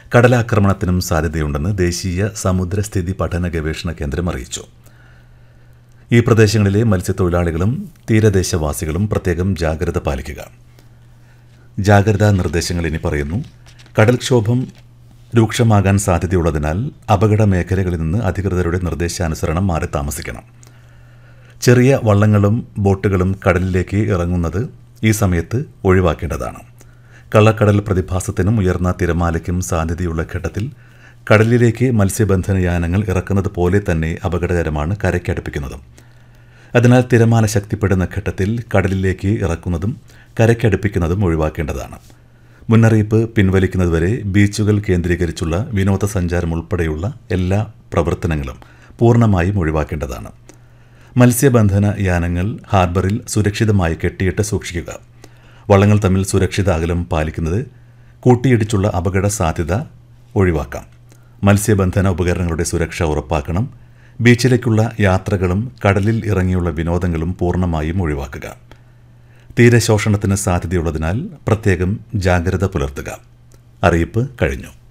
കടലാക്രമണത്തിനും സാധ്യതയുണ്ടെന്ന് ദേശീയ സമുദ്രസ്ഥിതി പഠന ഗവേഷണ കേന്ദ്രം അറിയിച്ചു ഈ പ്രദേശങ്ങളിലെ മത്സ്യത്തൊഴിലാളികളും തീരദേശവാസികളും പ്രത്യേകം ജാഗ്രത പാലിക്കുക ജാഗ്രതാ നിർദ്ദേശങ്ങൾ ഇനി പറയുന്നു കടൽക്ഷോഭം രൂക്ഷമാകാൻ സാധ്യതയുള്ളതിനാൽ അപകട മേഖലകളിൽ നിന്ന് അധികൃതരുടെ നിർദ്ദേശാനുസരണം മാറി താമസിക്കണം ചെറിയ വള്ളങ്ങളും ബോട്ടുകളും കടലിലേക്ക് ഇറങ്ങുന്നത് ഈ സമയത്ത് ഒഴിവാക്കേണ്ടതാണ് കള്ളക്കടൽ പ്രതിഭാസത്തിനും ഉയർന്ന തിരമാലയ്ക്കും സാധ്യതയുള്ള ഘട്ടത്തിൽ കടലിലേക്ക് മത്സ്യബന്ധന യാനങ്ങൾ ഇറക്കുന്നത് പോലെ തന്നെ അപകടകരമാണ് കരയ്ക്കടുപ്പിക്കുന്നതും അതിനാൽ തിരമാല ശക്തിപ്പെടുന്ന ഘട്ടത്തിൽ കടലിലേക്ക് ഇറക്കുന്നതും കരയ്ക്കടുപ്പിക്കുന്നതും ഒഴിവാക്കേണ്ടതാണ് മുന്നറിയിപ്പ് പിൻവലിക്കുന്നതുവരെ ബീച്ചുകൾ കേന്ദ്രീകരിച്ചുള്ള വിനോദസഞ്ചാരം ഉൾപ്പെടെയുള്ള എല്ലാ പ്രവർത്തനങ്ങളും പൂർണ്ണമായും ഒഴിവാക്കേണ്ടതാണ് മത്സ്യബന്ധന യാനങ്ങൾ ഹാർബറിൽ സുരക്ഷിതമായി കെട്ടിയിട്ട് സൂക്ഷിക്കുക വള്ളങ്ങൾ തമ്മിൽ സുരക്ഷിത അകലം പാലിക്കുന്നത് കൂട്ടിയിടിച്ചുള്ള അപകട സാധ്യത ഒഴിവാക്കാം മത്സ്യബന്ധന ഉപകരണങ്ങളുടെ സുരക്ഷ ഉറപ്പാക്കണം ബീച്ചിലേക്കുള്ള യാത്രകളും കടലിൽ ഇറങ്ങിയുള്ള വിനോദങ്ങളും പൂർണ്ണമായും ഒഴിവാക്കുക തീരശോഷണത്തിന് സാധ്യതയുള്ളതിനാൽ പ്രത്യേകം ജാഗ്രത പുലർത്തുക അറിയിപ്പ് കഴിഞ്ഞു